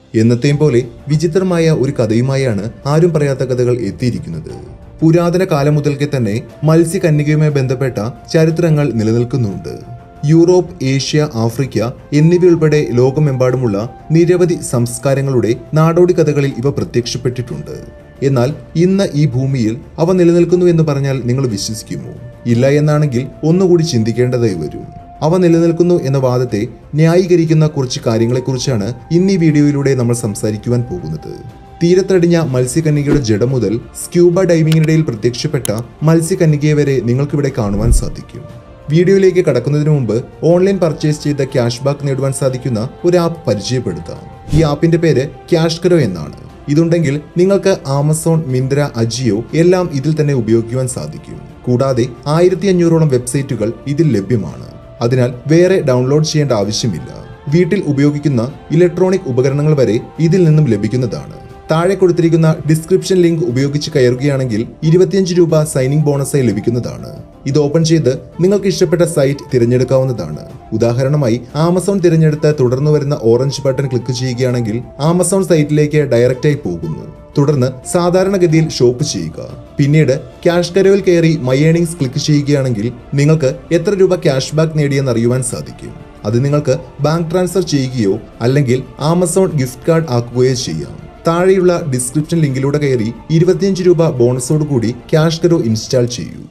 എന്നത്തെയും പോലെ വിചിത്രമായ ഒരു കഥയുമായാണ് ആരും പറയാത്ത കഥകൾ എത്തിയിരിക്കുന്നത് പുരാതന കാലം മുതൽക്കേ തന്നെ മത്സ്യകന്യകയുമായി ബന്ധപ്പെട്ട ചരിത്രങ്ങൾ നിലനിൽക്കുന്നുണ്ട് യൂറോപ്പ് ഏഷ്യ ആഫ്രിക്ക എന്നിവയുൾപ്പെടെ ലോകമെമ്പാടുമുള്ള നിരവധി സംസ്കാരങ്ങളുടെ നാടോടി കഥകളിൽ ഇവ പ്രത്യക്ഷപ്പെട്ടിട്ടുണ്ട് എന്നാൽ ഇന്ന് ഈ ഭൂമിയിൽ അവ നിലനിൽക്കുന്നു എന്ന് പറഞ്ഞാൽ നിങ്ങൾ വിശ്വസിക്കുമോ ഇല്ല എന്നാണെങ്കിൽ ഒന്നുകൂടി ചിന്തിക്കേണ്ടതായി വരും അവ നിലനിൽക്കുന്നു എന്ന വാദത്തെ ന്യായീകരിക്കുന്ന കുറച്ച് കാര്യങ്ങളെക്കുറിച്ചാണ് ഇന്ന് ഈ വീഡിയോയിലൂടെ നമ്മൾ സംസാരിക്കുവാൻ പോകുന്നത് തീരത്തടിഞ്ഞ മത്സ്യകന്യകയുടെ ജഡം മുതൽ സ്ക്യൂബ ഡൈവിംഗിനിടയിൽ പ്രത്യക്ഷപ്പെട്ട മത്സ്യകന്യകയെ വരെ നിങ്ങൾക്കിവിടെ കാണുവാൻ സാധിക്കും വീഡിയോയിലേക്ക് കടക്കുന്നതിന് മുമ്പ് ഓൺലൈൻ പർച്ചേസ് ചെയ്ത ക്യാഷ് ബാക്ക് നേടുവാൻ സാധിക്കുന്ന ഒരു ആപ്പ് പരിചയപ്പെടുത്താം ഈ ആപ്പിന്റെ പേര് ക്യാഷ്കരോ എന്നാണ് ഇതുണ്ടെങ്കിൽ നിങ്ങൾക്ക് ആമസോൺ മിന്ത്ര അജിയോ എല്ലാം ഇതിൽ തന്നെ ഉപയോഗിക്കുവാൻ സാധിക്കും കൂടാതെ ആയിരത്തി അഞ്ഞൂറോളം വെബ്സൈറ്റുകൾ ഇതിൽ ലഭ്യമാണ് അതിനാൽ വേറെ ഡൗൺലോഡ് ചെയ്യേണ്ട ആവശ്യമില്ല വീട്ടിൽ ഉപയോഗിക്കുന്ന ഇലക്ട്രോണിക് ഉപകരണങ്ങൾ വരെ ഇതിൽ നിന്നും ലഭിക്കുന്നതാണ് താഴെ കൊടുത്തിരിക്കുന്ന ഡിസ്ക്രിപ്ഷൻ ലിങ്ക് ഉപയോഗിച്ച് കയറുകയാണെങ്കിൽ ഇരുപത്തിയഞ്ച് രൂപ സൈനിങ് ബോണസായി ലഭിക്കുന്നതാണ് ഇത് ഓപ്പൺ ചെയ്ത് നിങ്ങൾക്ക് ഇഷ്ടപ്പെട്ട സൈറ്റ് തിരഞ്ഞെടുക്കാവുന്നതാണ് ഉദാഹരണമായി ആമസോൺ തിരഞ്ഞെടുത്ത് തുടർന്ന് വരുന്ന ഓറഞ്ച് ബട്ടൺ ക്ലിക്ക് ചെയ്യുകയാണെങ്കിൽ ആമസോൺ സൈറ്റിലേക്ക് ഡയറക്റ്റായി പോകുന്നു തുടർന്ന് സാധാരണഗതിയിൽ ഷോപ്പ് ചെയ്യുക പിന്നീട് ക്യാഷ് കരോയിൽ കയറി മൈ ഏണിങ്സ് ക്ലിക്ക് ചെയ്യുകയാണെങ്കിൽ നിങ്ങൾക്ക് എത്ര രൂപ ക്യാഷ് ബാക്ക് നേടിയെന്ന് അറിയുവാൻ സാധിക്കും അത് നിങ്ങൾക്ക് ബാങ്ക് ട്രാൻസ്ഫർ ചെയ്യുകയോ അല്ലെങ്കിൽ ആമസോൺ ഗിഫ്റ്റ് കാർഡ് ആക്കുകയോ ചെയ്യാം താഴെയുള്ള ഡിസ്ക്രിപ്ഷൻ ലിങ്കിലൂടെ കയറി ഇരുപത്തിയഞ്ച് രൂപ ബോണസോട് കൂടി ക്യാഷ് കരോ ഇൻസ്റ്റാൾ ചെയ്യൂ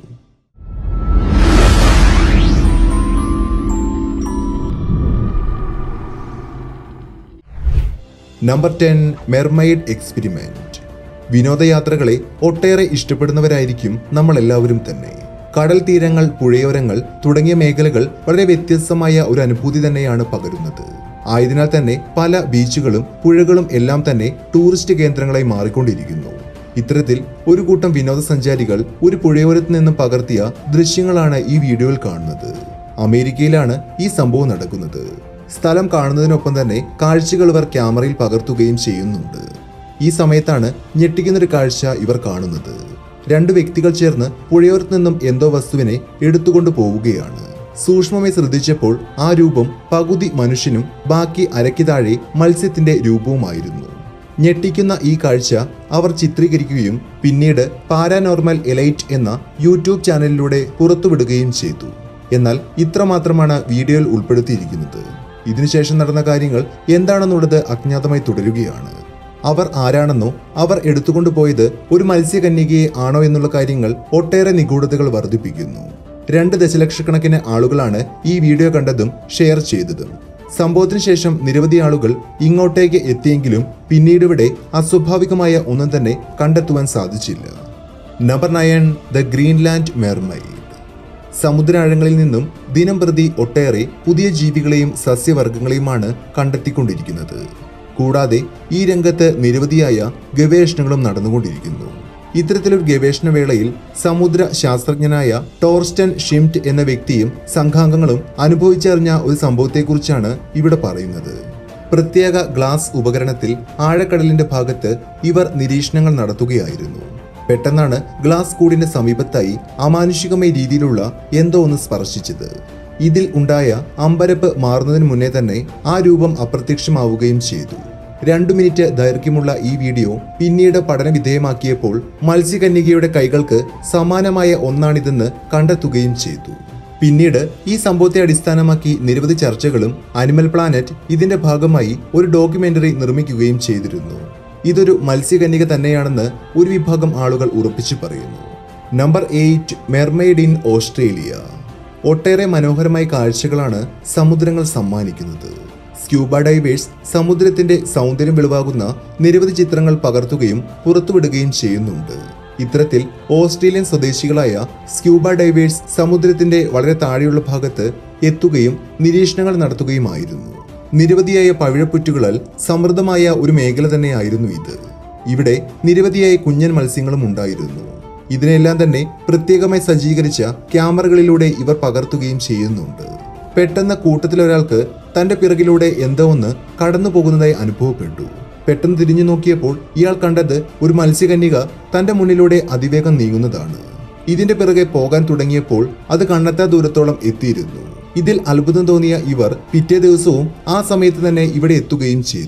നമ്പർ ടെൻ മെർമൈഡ് എക്സ്പെരിമെന്റ് വിനോദയാത്രകളെ ഒട്ടേറെ ഇഷ്ടപ്പെടുന്നവരായിരിക്കും നമ്മൾ എല്ലാവരും തന്നെ കടൽ തീരങ്ങൾ പുഴയോരങ്ങൾ തുടങ്ങിയ മേഖലകൾ വളരെ വ്യത്യസ്തമായ ഒരു അനുഭൂതി തന്നെയാണ് പകരുന്നത് ആയതിനാൽ തന്നെ പല ബീച്ചുകളും പുഴകളും എല്ലാം തന്നെ ടൂറിസ്റ്റ് കേന്ദ്രങ്ങളായി മാറിക്കൊണ്ടിരിക്കുന്നു ഇത്തരത്തിൽ ഒരു കൂട്ടം വിനോദസഞ്ചാരികൾ ഒരു പുഴയോരത്ത് നിന്നും പകർത്തിയ ദൃശ്യങ്ങളാണ് ഈ വീഡിയോയിൽ കാണുന്നത് അമേരിക്കയിലാണ് ഈ സംഭവം നടക്കുന്നത് സ്ഥലം കാണുന്നതിനൊപ്പം തന്നെ കാഴ്ചകൾ ഇവർ ക്യാമറയിൽ പകർത്തുകയും ചെയ്യുന്നുണ്ട് ഈ സമയത്താണ് ഞെട്ടിക്കുന്നൊരു കാഴ്ച ഇവർ കാണുന്നത് രണ്ട് വ്യക്തികൾ ചേർന്ന് പുഴയോരത്ത് നിന്നും എന്തോ വസ്തുവിനെ എടുത്തുകൊണ്ട് പോവുകയാണ് സൂക്ഷ്മമായി ശ്രദ്ധിച്ചപ്പോൾ ആ രൂപം പകുതി മനുഷ്യനും ബാക്കി അരയ്ക്ക് താഴെ മത്സ്യത്തിന്റെ രൂപവുമായിരുന്നു ഞെട്ടിക്കുന്ന ഈ കാഴ്ച അവർ ചിത്രീകരിക്കുകയും പിന്നീട് പാരാനോർമൽ എലൈറ്റ് എന്ന യൂട്യൂബ് ചാനലിലൂടെ പുറത്തുവിടുകയും ചെയ്തു എന്നാൽ ഇത്രമാത്രമാണ് വീഡിയോയിൽ ഉൾപ്പെടുത്തിയിരിക്കുന്നത് ഇതിനുശേഷം നടന്ന കാര്യങ്ങൾ എന്താണെന്നുള്ളത് അജ്ഞാതമായി തുടരുകയാണ് അവർ ആരാണെന്നോ അവർ എടുത്തുകൊണ്ടു പോയത് ഒരു മത്സ്യകന്യകയെ ആണോ എന്നുള്ള കാര്യങ്ങൾ ഒട്ടേറെ നിഗൂഢതകൾ വർദ്ധിപ്പിക്കുന്നു രണ്ട് ദശലക്ഷക്കണക്കിന് ആളുകളാണ് ഈ വീഡിയോ കണ്ടതും ഷെയർ ചെയ്തതും സംഭവത്തിന് ശേഷം നിരവധി ആളുകൾ ഇങ്ങോട്ടേക്ക് എത്തിയെങ്കിലും പിന്നീട് ഇവിടെ അസ്വാഭാവികമായ ഒന്നും തന്നെ കണ്ടെത്തുവാൻ സാധിച്ചില്ല number nine the Greenland mermaid സമുദ്രാഴങ്ങളിൽ നിന്നും ദിനം പ്രതി ഒട്ടേറെ പുതിയ ജീവികളെയും സസ്യവർഗങ്ങളെയുമാണ് കണ്ടെത്തിക്കൊണ്ടിരിക്കുന്നത് കൂടാതെ ഈ രംഗത്ത് നിരവധിയായ ഗവേഷണങ്ങളും നടന്നുകൊണ്ടിരിക്കുന്നു ഇത്തരത്തിലൊരു ഗവേഷണ വേളയിൽ സമുദ്ര ശാസ്ത്രജ്ഞനായ ടോർസ്റ്റൻ ഷിംറ്റ് എന്ന വ്യക്തിയും സംഘാംഗങ്ങളും അനുഭവിച്ചറിഞ്ഞ ഒരു സംഭവത്തെക്കുറിച്ചാണ് ഇവിടെ പറയുന്നത് പ്രത്യേക ഗ്ലാസ് ഉപകരണത്തിൽ ആഴക്കടലിന്റെ ഭാഗത്ത് ഇവർ നിരീക്ഷണങ്ങൾ നടത്തുകയായിരുന്നു പെട്ടെന്നാണ് ഗ്ലാസ് കൂടിന്റെ സമീപത്തായി അമാനുഷികമായ രീതിയിലുള്ള എന്തോ ഒന്ന് സ്പർശിച്ചത് ഇതിൽ ഉണ്ടായ അമ്പരപ്പ് മാറുന്നതിന് മുന്നേ തന്നെ ആ രൂപം അപ്രത്യക്ഷമാവുകയും ചെയ്തു രണ്ടു മിനിറ്റ് ദൈർഘ്യമുള്ള ഈ വീഡിയോ പിന്നീട് പഠന വിധേയമാക്കിയപ്പോൾ മത്സ്യകന്യകയുടെ കൈകൾക്ക് സമാനമായ ഒന്നാണിതെന്ന് കണ്ടെത്തുകയും ചെയ്തു പിന്നീട് ഈ സംഭവത്തെ അടിസ്ഥാനമാക്കി നിരവധി ചർച്ചകളും അനിമൽ പ്ലാനറ്റ് ഇതിന്റെ ഭാഗമായി ഒരു ഡോക്യുമെന്ററി നിർമ്മിക്കുകയും ചെയ്തിരുന്നു ഇതൊരു മത്സ്യകന്യക തന്നെയാണെന്ന് ഒരു വിഭാഗം ആളുകൾ ഉറപ്പിച്ചു പറയുന്നു number eight mermaid in Australia ഒട്ടേറെ മനോഹരമായ കാഴ്ചകളാണ് സമുദ്രങ്ങൾ സമ്മാനിക്കുന്നത് സ്ക്യൂബ ഡൈവേഴ്സ് സമുദ്രത്തിന്റെ സൗന്ദര്യം വെളിവാകുന്ന നിരവധി ചിത്രങ്ങൾ പകർത്തുകയും പുറത്തുവിടുകയും ചെയ്യുന്നുണ്ട് ഇത്തരത്തിൽ ഓസ്ട്രേലിയൻ സ്വദേശികളായ സ്ക്യൂബ ഡൈവേഴ്സ് സമുദ്രത്തിന്റെ വളരെ താഴെയുള്ള ഭാഗത്ത് എത്തുകയും നിരീക്ഷണങ്ങൾ നടത്തുകയുമായിരുന്നു നിരവധിയായ പവിഴപ്പുറ്റുകളാൽ സമൃദ്ധമായ ഒരു മേഖല തന്നെയായിരുന്നു ഇത് ഇവിടെ നിരവധിയായ കുഞ്ഞൻ മത്സ്യങ്ങളും ഉണ്ടായിരുന്നു ഇതിനെല്ലാം തന്നെ പ്രത്യേകമായി സജ്ജീകരിച്ച ക്യാമറകളിലൂടെ ഇവർ പകർത്തുകയും ചെയ്യുന്നുണ്ട് പെട്ടെന്ന് കൂട്ടത്തിലൊരാൾക്ക് തന്റെ പിറകിലൂടെ എന്തോ ഒന്ന് കടന്നു പോകുന്നതായി അനുഭവപ്പെട്ടു പെട്ടെന്ന് തിരിഞ്ഞു നോക്കിയപ്പോൾ ഇയാൾ കണ്ടത് ഒരു മത്സ്യകന്യക തന്റെ മുന്നിലൂടെ അതിവേഗം നീങ്ങുന്നതാണ് ഇതിന്റെ പിറകെ പോകാൻ തുടങ്ങിയപ്പോൾ അത് കണ്ണെത്താ ദൂരത്തോളം എത്തിയിരുന്നു ഇതിൽ അത്ഭുതം തോന്നിയ ഇവർ പിറ്റേ ദിവസവും ആ സമയത്ത് തന്നെ ഇവിടെ എത്തുകയും ചെയ്തു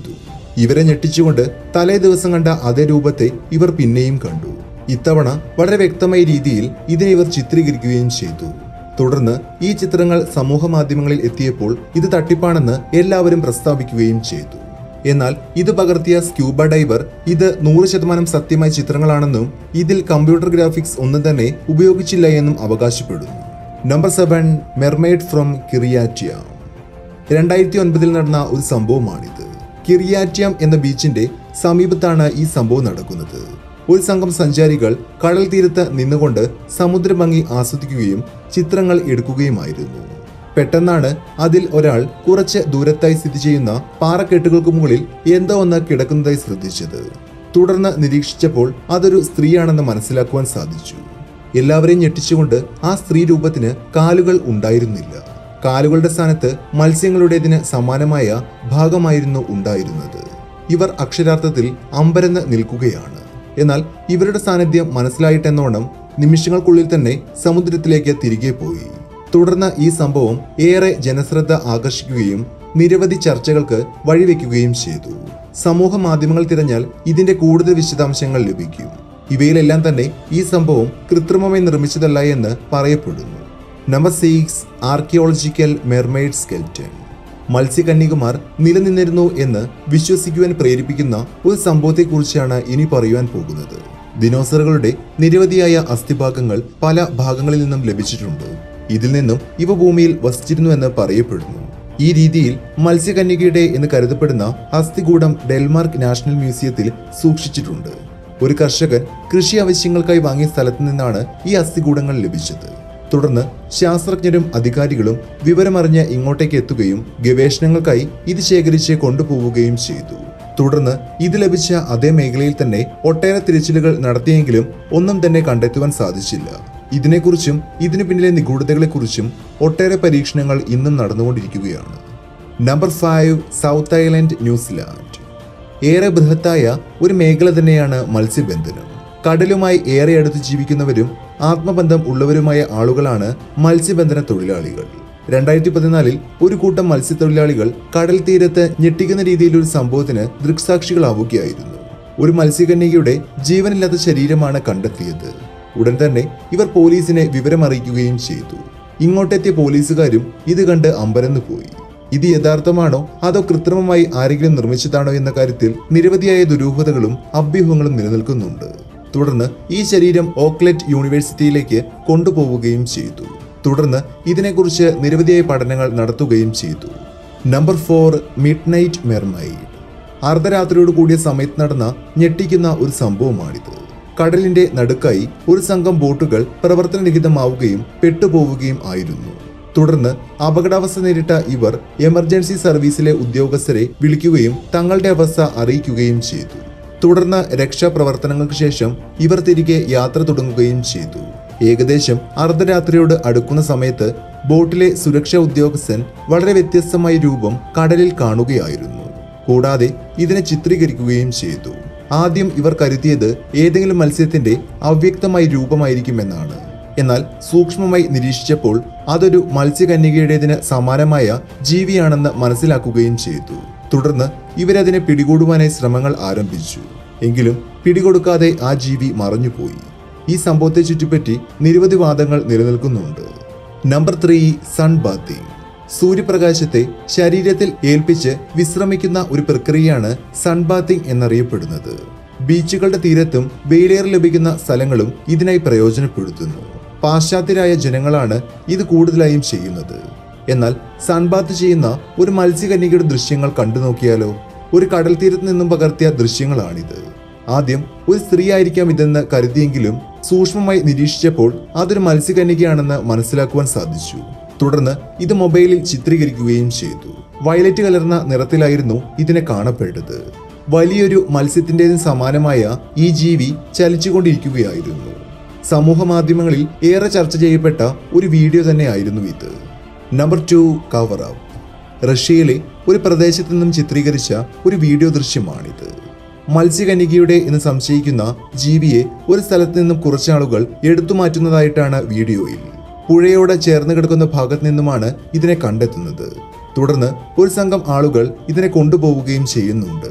ഇവരെ ഞെട്ടിച്ചുകൊണ്ട് തലേ ദിവസം കണ്ട അതേ രൂപത്തെ ഇവർ പിന്നെയും കണ്ടു ഇത്തവണ വളരെ വ്യക്തമായ രീതിയിൽ ഇതിനെ ഇവർ ചിത്രീകരിക്കുകയും ചെയ്തു തുടർന്ന് ഈ ചിത്രങ്ങൾ സമൂഹ മാധ്യമങ്ങളിൽ എത്തിയപ്പോൾ ഇത് തട്ടിപ്പാണെന്ന് എല്ലാവരും പ്രസ്താവിക്കുകയും ചെയ്തു എന്നാൽ ഇത് പകർത്തിയ സ്ക്യൂബ ഡൈവർ ഇത് നൂറ് ശതമാനം സത്യമായ ചിത്രങ്ങളാണെന്നും ഇതിൽ കമ്പ്യൂട്ടർ ഗ്രാഫിക്സ് ഒന്നും തന്നെ ഉപയോഗിച്ചില്ല എന്നും അവകാശപ്പെടുന്നു നമ്പർ സെവൻ മെർമെയ്ഡ് ഫ്രം കിറിയാറ്റിയ രണ്ടായിരത്തി ഒൻപതിൽ നടന്ന ഒരു സംഭവമാണിത് കിറിയാറ്റ്യം എന്ന ബീച്ചിന്റെ സമീപത്താണ് ഈ സംഭവം നടക്കുന്നത് ഒരു സംഘം സഞ്ചാരികൾ കടൽ തീരത്ത് നിന്നുകൊണ്ട് സമുദ്രഭംഗി ആസ്വദിക്കുകയും ചിത്രങ്ങൾ എടുക്കുകയുമായിരുന്നു പെട്ടെന്നാണ് അതിൽ ഒരാൾ കുറച്ച് ദൂരത്തായി സ്ഥിതി ചെയ്യുന്ന പാറക്കെട്ടുകൾക്ക് മുകളിൽ എന്തോ ഒന്ന് കിടക്കുന്നതായി ശ്രദ്ധിച്ചത് തുടർന്ന് നിരീക്ഷിച്ചപ്പോൾ അതൊരു സ്ത്രീയാണെന്ന് മനസ്സിലാക്കുവാൻ സാധിച്ചു എല്ലാവരെയും ഞെട്ടിച്ചുകൊണ്ട് ആ സ്ത്രീ രൂപത്തിന് കാലുകൾ ഉണ്ടായിരുന്നില്ല കാലുകളുടെ സ്ഥാനത്ത് മത്സ്യങ്ങളുടേതിന് സമാനമായ ഭാഗമായിരുന്നു ഉണ്ടായിരുന്നത് ഇവർ അക്ഷരാർത്ഥത്തിൽ അമ്പരന്ന് നിൽക്കുകയാണ് എന്നാൽ ഇവരുടെ സാന്നിധ്യം മനസ്സിലായിട്ടെന്നോണം നിമിഷങ്ങൾക്കുള്ളിൽ തന്നെ സമുദ്രത്തിലേക്ക് തിരികെ പോയി തുടർന്ന് ഈ സംഭവം ഏറെ ജനശ്രദ്ധ ആകർഷിക്കുകയും നിരവധി ചർച്ചകൾക്ക് വഴിവെക്കുകയും ചെയ്തു സമൂഹ മാധ്യമങ്ങൾ തിരഞ്ഞാൽ ഇതിന്റെ കൂടുതൽ വിശദാംശങ്ങൾ ലഭിക്കും ഇവയിലെല്ലാം തന്നെ ഈ സംഭവം കൃത്രിമമായി നിർമ്മിച്ചതല്ല എന്ന് പറയപ്പെടുന്നു number six archaeological mermaid skeleton മത്സ്യകന്യകുമാർ നിലനിന്നിരുന്നു എന്ന് വിശ്വസിക്കുവാൻ പ്രേരിപ്പിക്കുന്ന ഒരു സംഭവത്തെക്കുറിച്ചാണ് ഇനി പറയുവാൻ പോകുന്നത് ദിനോസറുകളുടെ നിരവധിയായ അസ്ഥിഭാഗങ്ങൾ പല ഭാഗങ്ങളിൽ നിന്നും ലഭിച്ചിട്ടുണ്ട് ഇതിൽ നിന്നും ഇവ ഭൂമിയിൽ വസിച്ചിരുന്നു എന്ന് പറയപ്പെടുന്നു ഈ രീതിയിൽ മത്സ്യകന്യകയുടെ എന്ന് കരുതപ്പെടുന്ന അസ്ഥികൂടം ഡെൽമാർക്ക് നാഷണൽ മ്യൂസിയത്തിൽ സൂക്ഷിച്ചിട്ടുണ്ട് ഒരു കർഷകൻ കൃഷി ആവശ്യങ്ങൾക്കായി വാങ്ങിയ സ്ഥലത്ത് നിന്നാണ് ഈ അസ്ഥികൂടങ്ങൾ ലഭിച്ചത് തുടർന്ന് ശാസ്ത്രജ്ഞരും അധികാരികളും വിവരമറിഞ്ഞ് ഇങ്ങോട്ടേക്ക് എത്തുകയും ഗവേഷണങ്ങൾക്കായി ഇത് ശേഖരിച്ച് കൊണ്ടുപോവുകയും ചെയ്തു തുടർന്ന് ഇത് ലഭിച്ച അതേ മേഖലയിൽ തന്നെ ഒട്ടേറെ തിരച്ചിലുകൾ നടത്തിയെങ്കിലും ഒന്നും തന്നെ കണ്ടെത്തുവാൻ സാധിച്ചില്ല ഇതിനെക്കുറിച്ചും ഇതിനു പിന്നിലെ നിഗൂഢതകളെക്കുറിച്ചും ഒട്ടേറെ പരീക്ഷണങ്ങൾ ഇന്നും നടന്നുകൊണ്ടിരിക്കുകയാണ് number five south island New Zealand ഏറെ ബൃഹത്തായ ഒരു മേഖല തന്നെയാണ് മത്സ്യബന്ധനം കടലുമായി ഏറെ അടുത്ത് ജീവിക്കുന്നവരും ആത്മബന്ധം ഉള്ളവരുമായ ആളുകളാണ് മത്സ്യബന്ധന തൊഴിലാളികൾ രണ്ടായിരത്തി പതിനാലിൽ ഒരു കൂട്ടം മത്സ്യത്തൊഴിലാളികൾ കടൽ തീരത്ത് ഞെട്ടിക്കുന്ന രീതിയിൽ ഒരു സംഭവത്തിന് ദൃക്സാക്ഷികളാവുകയായിരുന്നു ഒരു മത്സ്യകന്യകയുടെ ജീവനില്ലാത്ത ശരീരമാണ് കണ്ടെത്തിയത് ഉടൻ തന്നെ ഇവർ പോലീസിനെ വിവരമറിയിക്കുകയും ചെയ്തു ഇങ്ങോട്ടെത്തിയ പോലീസുകാരും ഇത് കണ്ട് അമ്പരന്നു പോയി ഇത് യഥാർത്ഥമാണോ അതോ കൃത്രിമമായി ആരെങ്കിലും നിർമ്മിച്ചതാണോ എന്ന കാര്യത്തിൽ നിരവധിയായ ദുരൂഹതകളും അഭ്യൂഹങ്ങളും നിലനിൽക്കുന്നുണ്ട് തുടർന്ന് ഈ ശരീരം ഓക്ലറ്റ് യൂണിവേഴ്സിറ്റിയിലേക്ക് കൊണ്ടുപോവുകയും ചെയ്തു തുടർന്ന് ഇതിനെക്കുറിച്ച് നിരവധിയായ പഠനങ്ങൾ നടത്തുകയും ചെയ്തു number four midnight mermaid അർദ്ധരാത്രിയോട് കൂടിയ സമയത്ത് നടന്ന ഞെട്ടിക്കുന്ന ഒരു സംഭവമാണിത് കടലിന്റെ നടുക്കായി ഒരു സംഘം ബോട്ടുകൾ പ്രവർത്തനരഹിതമാവുകയും പെട്ടുപോവുകയും ആയിരുന്നു തുടർന്ന് അപകടാവസ്ഥ നേരിട്ട ഇവർ എമർജൻസി സർവീസിലെ ഉദ്യോഗസ്ഥരെ വിളിക്കുകയും തങ്ങളുടെ അവസ്ഥ അറിയിക്കുകയും ചെയ്തു തുടർന്ന് രക്ഷാപ്രവർത്തനങ്ങൾക്ക് ശേഷം ഇവർ തിരികെ യാത്ര തുടങ്ങുകയും ചെയ്തു ഏകദേശം അർദ്ധരാത്രിയോട് അടുക്കുന്ന സമയത്ത് ബോട്ടിലെ സുരക്ഷാ ഉദ്യോഗസ്ഥൻ വളരെ വ്യത്യസ്തമായ രൂപം കടലിൽ കാണുകയായിരുന്നു കൂടാതെ ഇതിനെ ചിത്രീകരിക്കുകയും ചെയ്തു ആദ്യം ഇവർ കരുതിയത് ഏതെങ്കിലും മത്സ്യത്തിന്റെ അവ്യക്തമായ രൂപമായിരിക്കുമെന്നാണ് എന്നാൽ സൂക്ഷ്മമായി നിരീക്ഷിച്ചപ്പോൾ അതൊരു മത്സ്യകന്യകയുടേതിന് സമാനമായ ജീവിയാണെന്ന് മനസ്സിലാക്കുകയും ചെയ്തു തുടർന്ന് ഇവരതിനെ പിടികൂടുവാനായി ശ്രമങ്ങൾ ആരംഭിച്ചു എങ്കിലും പിടികൊടുക്കാതെ ആ ജീവി മറഞ്ഞുപോയി ഈ സംഭവത്തെ ചുറ്റിപ്പറ്റി നിരവധി വാദങ്ങൾ നിലനിൽക്കുന്നുണ്ട് നമ്പർ ത്രീ സൺ ബാത്തിങ് സൂര്യപ്രകാശത്തെ ശരീരത്തിൽ ഏൽപ്പിച്ച് വിശ്രമിക്കുന്ന ഒരു പ്രക്രിയയാണ് സൺബാത്തിങ് എന്നറിയപ്പെടുന്നത് ബീച്ചുകളുടെ തീരത്തും വെയിലേർ ലഭിക്കുന്ന സ്ഥലങ്ങളും ഇതിനായി പ്രയോജനപ്പെടുത്തുന്നു പാശ്ചാത്യരായ ജനങ്ങളാണ് ഇത് കൂടുതലായും ചെയ്യുന്നത് എന്നാൽ സൺബാത്ത് ചെയ്യുന്ന ഒരു മത്സ്യകന്യകയുടെ ദൃശ്യങ്ങൾ കണ്ടു നോക്കിയാലോ ഒരു കടൽ തീരത്ത് നിന്നും പകർത്തിയ ദൃശ്യങ്ങളാണിത് ആദ്യം ഒരു സ്ത്രീ ആയിരിക്കാം ഇതെന്ന് കരുതിയെങ്കിലും സൂക്ഷ്മമായി നിരീക്ഷിച്ചപ്പോൾ അതൊരു മത്സ്യകന്യകയാണെന്ന് മനസ്സിലാക്കുവാൻ സാധിച്ചു തുടർന്ന് ഇത് മൊബൈലിൽ ചിത്രീകരിക്കുകയും ചെയ്തു വയലറ്റ് കലർന്ന നിറത്തിലായിരുന്നു ഇതിനെ കാണപ്പെട്ടത് വലിയൊരു മത്സ്യത്തിൻ്റെതിന് സമാനമായ ഈ ജീവി ചലിച്ചുകൊണ്ടിരിക്കുകയായിരുന്നു സമൂഹ മാധ്യമങ്ങളിൽ ഏറെ ചർച്ച ചെയ്യപ്പെട്ട ഒരു വീഡിയോ തന്നെയായിരുന്നു ഇത് നമ്പർ ടു കവർ അപ്പ് റഷ്യയിലെ ഒരു പ്രദേശത്ത് നിന്നും ചിത്രീകരിച്ച ഒരു വീഡിയോ ദൃശ്യമാണിത് മത്സ്യകന്യകയുടെ എന്ന് സംശയിക്കുന്ന ജീവിയെ ഒരു സ്ഥലത്ത് നിന്നും കുറച്ചാളുകൾ എടുത്തു മാറ്റുന്നതായിട്ടാണ് വീഡിയോയിൽ പുഴയോട് ചേർന്ന് കിടക്കുന്ന ഭാഗത്ത് നിന്നുമാണ് ഇതിനെ കണ്ടെത്തുന്നത് തുടർന്ന് ഒരു സംഘം ആളുകൾ ഇതിനെ കൊണ്ടുപോവുകയും ചെയ്യുന്നുണ്ട്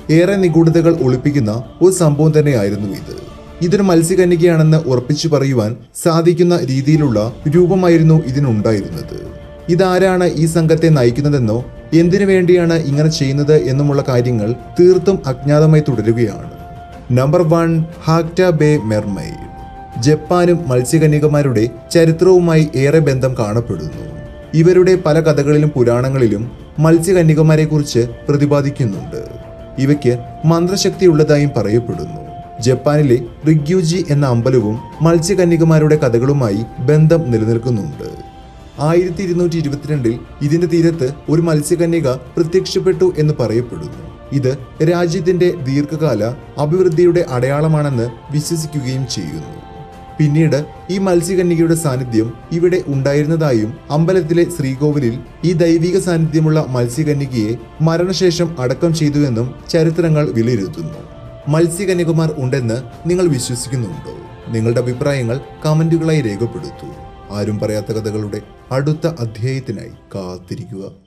ഏറെ നിഗൂഢതകൾ ഒളിപ്പിക്കുന്ന ഒരു സംഭവം തന്നെയായിരുന്നു ഇത് ഇതൊരു മത്സ്യകന്യകയാണെന്ന് ഉറപ്പിച്ചു പറയുവാൻ സാധിക്കുന്ന രീതിയിലുള്ള രൂപമായിരുന്നു ഇതിനുണ്ടായിരുന്നത് ഇതാരാണ് ഈ സംഘത്തെ നയിക്കുന്നതെന്നോ എന്തിനു വേണ്ടിയാണ് ഇങ്ങനെ ചെയ്യുന്നത് എന്നുമുള്ള കാര്യങ്ങൾ തീർത്തും അജ്ഞാതമായി തുടരുകയാണ് number one Hakata bay mermaid ജപ്പാനും മത്സ്യകന്യകമാരുടെ ചരിത്രവുമായി ഏറെ ബന്ധം കാണപ്പെടുന്നു ഇവരുടെ പല കഥകളിലും പുരാണങ്ങളിലും മത്സ്യകന്യകമാരെക്കുറിച്ച് പ്രതിപാദിക്കുന്നുണ്ട് ഇവയ്ക്ക് മന്ത്രശക്തിയുള്ളതായും പറയപ്പെടുന്നു ജപ്പാനിലെ റിഗ്യൂജി എന്ന അമ്പലവും മത്സ്യകന്യകമാരുടെ കഥകളുമായി ബന്ധം നിലനിൽക്കുന്നുണ്ട് ആയിരത്തി ഇരുന്നൂറ്റി ഇരുപത്തിരണ്ടിൽ ഇതിന്റെ തീരത്ത് ഒരു മത്സ്യകന്യക പ്രത്യക്ഷപ്പെട്ടു എന്ന് പറയപ്പെടുന്നു ഇത് രാജ്യത്തിന്റെ ദീർഘകാല അഭിവൃദ്ധിയുടെ അടയാളമാണെന്ന് വിശ്വസിക്കുകയും ചെയ്യുന്നു പിന്നീട് ഈ മത്സ്യകന്യകയുടെ സാന്നിധ്യം ഇവിടെ ഉണ്ടായിരുന്നതായും അമ്പലത്തിലെ ശ്രീകോവിലിൽ ഈ ദൈവിക സാന്നിധ്യമുള്ള മത്സ്യകന്യകയെ മരണശേഷം അടക്കം ചെയ്തുവെന്നും ചരിത്രങ്ങൾ വിലയിരുത്തുന്നു മത്സ്യകന്യകുമാർ ഉണ്ടെന്ന് നിങ്ങൾ വിശ്വസിക്കുന്നുണ്ടോ നിങ്ങളുടെ അഭിപ്രായങ്ങൾ കമന്റുകളായി രേഖപ്പെടുത്തൂ ആരും പറയാത്ത കഥകളുടെ അടുത്ത അധ്യായത്തിനായി കാത്തിരിക്കുക